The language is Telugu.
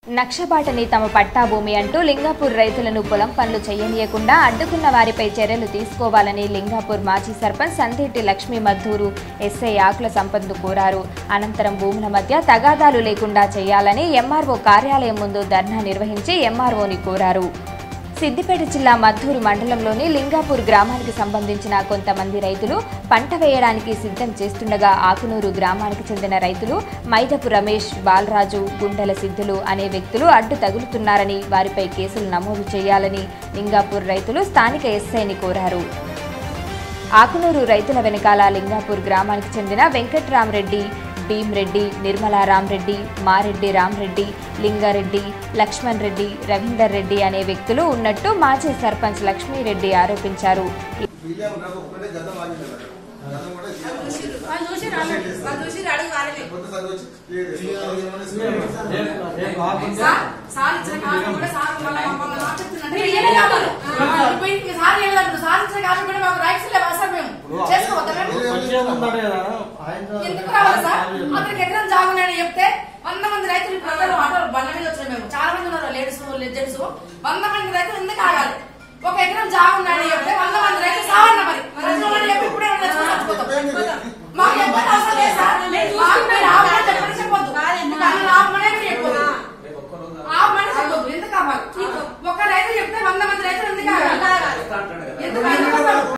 నక్షబాటని తమ పట్టా భూమి అంటూ లింగాపూర్ రైతులను పొలం పనులు చేయనీయకుండా అడ్డుకున్న వారిపై చర్యలు తీసుకోవాలని లింగాపూర్ మాజీ సర్పంచ్ సందేటి లక్ష్మీ మద్దూరు ఎస్ఐ ఆకుల సంపత్ను కోరారు అనంతరం భూముల మధ్య తగాదాలు లేకుండా చేయాలని ఎంఆర్ఓ కార్యాలయం ముందు ధర్నా నిర్వహించి ఎంఆర్ఓని కోరారు సిద్దిపేట జిల్లా మద్దూరు మండలంలోని లింగాపూర్ గ్రామానికి సంబంధించిన కొంతమంది రైతులు పంట వేయడానికి సిద్ధం చేస్తుండగా ఆకునూరు గ్రామానికి చెందిన రైతులు మైదపు రమేష్ బాలరాజు గుండెల సిద్ధులు అనే వ్యక్తులు అడ్డు తగులుతున్నారని వారిపై కేసులు నమోదు చేయాలని లింగాపూర్ రైతులు స్థానిక ఎస్ఐని కోరారు ఆకునూరు రైతుల వెనకాల లింగాపూర్ గ్రామానికి చెందిన వెంకట్రామరెడ్డి భీమ్రెడ్డి నిర్మలారామరెడ్డి మారెడ్డి రామరెడ్డి లింగారెడ్డి లక్ష్మణ్ రెడ్డి రవీందర్ రెడ్డి అనే వ్యక్తులు ఉన్నట్టు మాజీ సర్పంచ్ లక్ష్మీరెడ్డి ఆరోపించారు వీళ్ళే ఉన్నారు ఒక్కటే గతం ఆగింది మేడం. గతం కూడా చేయాలి. వాళ్ళు చూసి రాలేదు వాళ్ళు చూసి అడుగు రాలేదు కొత్త చదువు వచ్చి క్లియర్ చేస్తాం. సార్ సార్ ఇచ్చిన కాపీ కూడా సార్ మళ్ళీ మమ్మల్ని మార్చేస్తున్నారు. మీరు ఏమీ కాదు. ఆ, ఇప్పుడు ఇంక సార్ ఏం లేదు. సార్ ఇచ్చిన కాపీ కూడా మాకు రైట్స్ లేవా సార్ మేము చేసుకోవద్దా మేము ఎందుకు రావాలి సార్ అతనికి ఎకరం జాగున్నాయని చెప్తే వంద మంది రైతులు ఇప్పుడు అందరూ ఆటోలు బండ్ల మీద వచ్చారు మేము చాలా మంది ఉన్నారు లేడీస్ జెంట్స్ వంద మంది రైతులు ఎందుకు ఆగాలి ఒక ఎకరం జాగున్నాయని చెప్తే వంద మంది రైతులు సావన్న మరి చచ్చిపోమని చెప్పి ఇప్పుడే ఉన్న చచ్చిపోతాం మాకు ఎప్పుడు అవసరం లేదు సార్ మాకు మీరు ఆపండి.